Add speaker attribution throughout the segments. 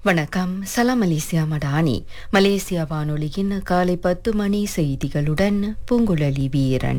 Speaker 1: வணக்கம் சலாம் Malaysia Madani Malaysia வானொலியின் காலை பத்து மணி செய்திகளுடன் பூங்குழலி வீரன்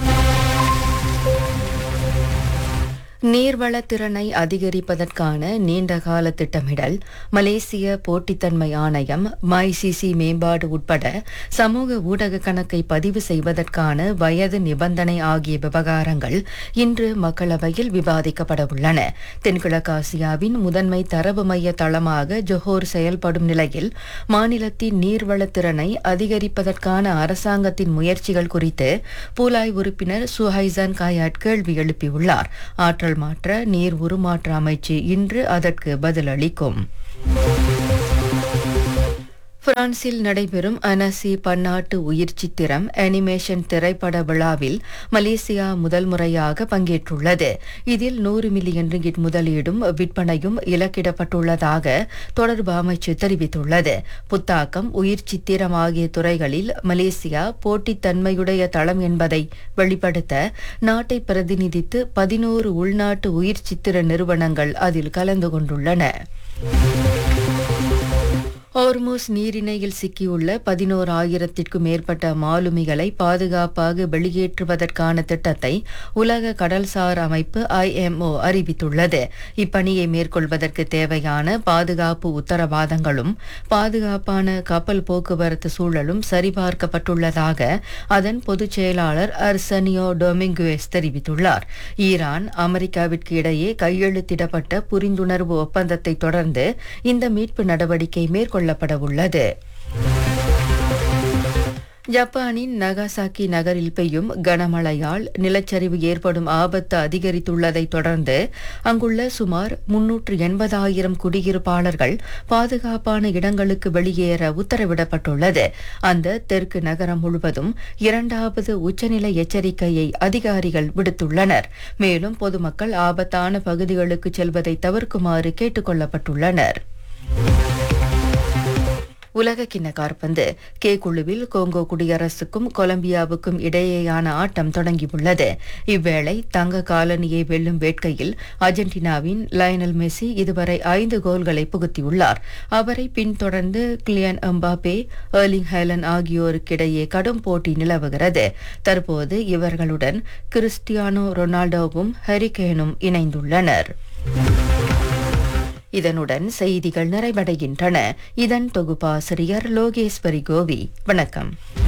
Speaker 1: நீர்வளத்திறனை அதிகரிப்பதற்கான நீண்டகால திட்டமிடல் மலேசிய போட்டித்தன்மை ஆணையம் மைசிசி மேம்பாடு உட்பட சமூக ஊடக கணக்கை பதிவு செய்வதற்கான வயது நிபந்தனை ஆகிய விவகாரங்கள் இன்று மக்களவையில் விவாதிக்கப்பட உள்ளன தென்கிழக்காசியாவின் முதன்மை தரவு மைய தளமாக ஜொஹோர் செயல்படும் நிலையில் மாநிலத்தின் நீர்வளத்திறனை அதிகரிப்பதற்கான அரசாங்கத்தின் முயற்சிகள் குறித்து பூலாய் உறுப்பினர் சுஹைசான் காயாட் கேள்வி எழுப்பியுள்ளார் ஆற்றல் மாற்ற நீர் உருமாற்ற அமைச்சு இன்று அதற்கு பதிலளிக்கும் பிரான்சில் நடைபெறும் அனசி பன்னாட்டு உயிர் சித்திரம் அனிமேஷன் திரைப்பட விழாவில் மலேசியா முதல் முறையாக பங்கேற்றுள்ளது இதில் நூறு மில்லியன் ரிங்கிட் முதலீடும் விற்பனையும் இலக்கிடப்பட்டுள்ளதாக தொடர்பு அமைச்சு தெரிவித்துள்ளது புத்தாக்கம் உயிர் சித்திரம் ஆகிய துறைகளில் மலேசியா போட்டித்தன்மையுடைய தளம் என்பதை வெளிப்படுத்த நாட்டை பிரதிநிதித்து பதினோரு உள்நாட்டு உயிர் சித்திர நிறுவனங்கள் அதில் கலந்து கொண்டுள்ளன ஹோர்மோஸ் நீரிணையில் சிக்கியுள்ள பதினோரு ஆயிரத்திற்கும் மேற்பட்ட மாலுமிகளை பாதுகாப்பாக வெளியேற்றுவதற்கான திட்டத்தை உலக கடல்சார் அமைப்பு ஐஎம்ஓ அறிவித்துள்ளது இப்பணியை மேற்கொள்வதற்கு தேவையான பாதுகாப்பு உத்தரவாதங்களும் பாதுகாப்பான கப்பல் போக்குவரத்து சூழலும் சரிபார்க்கப்பட்டுள்ளதாக அதன் பொதுச் செயலாளர் அர்சனியோ டொமிங்குவேஸ் தெரிவித்துள்ளார் ஈரான் அமெரிக்காவிற்கு இடையே கையெழுத்திடப்பட்ட புரிந்துணர்வு ஒப்பந்தத்தை தொடர்ந்து இந்த மீட்பு நடவடிக்கை மேற்கொள்ள கொள்ளப்பட உள்ளது ஜப்பானின் நகாசாக்கி நகரில் பெய்யும் கனமழையால் நிலச்சரிவு ஏற்படும் ஆபத்து அதிகரித்துள்ளதை தொடர்ந்து அங்குள்ள சுமார் முன்னூற்று எண்பதாயிரம் குடியிருப்பாளர்கள் பாதுகாப்பான இடங்களுக்கு வெளியேற உத்தரவிடப்பட்டுள்ளது அந்த தெற்கு நகரம் முழுவதும் இரண்டாவது உச்சநிலை எச்சரிக்கையை அதிகாரிகள் விடுத்துள்ளனர் மேலும் பொதுமக்கள் ஆபத்தான பகுதிகளுக்கு செல்வதை தவிர்க்குமாறு கேட்டுக் கொள்ளப்பட்டுள்ளனர் உலக கிண்ண காற்பந்து கே குழுவில் கோங்கோ குடியரசுக்கும் கொலம்பியாவுக்கும் இடையேயான ஆட்டம் தொடங்கியுள்ளது இவ்வேளை தங்க காலனியை வெல்லும் வேட்கையில் அர்ஜென்டினாவின் லயனல் மெஸ்ஸி இதுவரை ஐந்து கோல்களை புகுத்தியுள்ளார் அவரை பின்தொடர்ந்து கிளியன் எம்பாபே ஏர்லிங் ஹேலன் ஆகியோருக்கிடையே கடும் போட்டி நிலவுகிறது தற்போது இவர்களுடன் கிறிஸ்டியானோ ரொனால்டோவும் ஹரிகேனும் இணைந்துள்ளனர் இதனுடன் செய்திகள் நிறைவடைகின்றன இதன் தொகுப்பாசிரியர் லோகேஸ்வரி கோவி வணக்கம்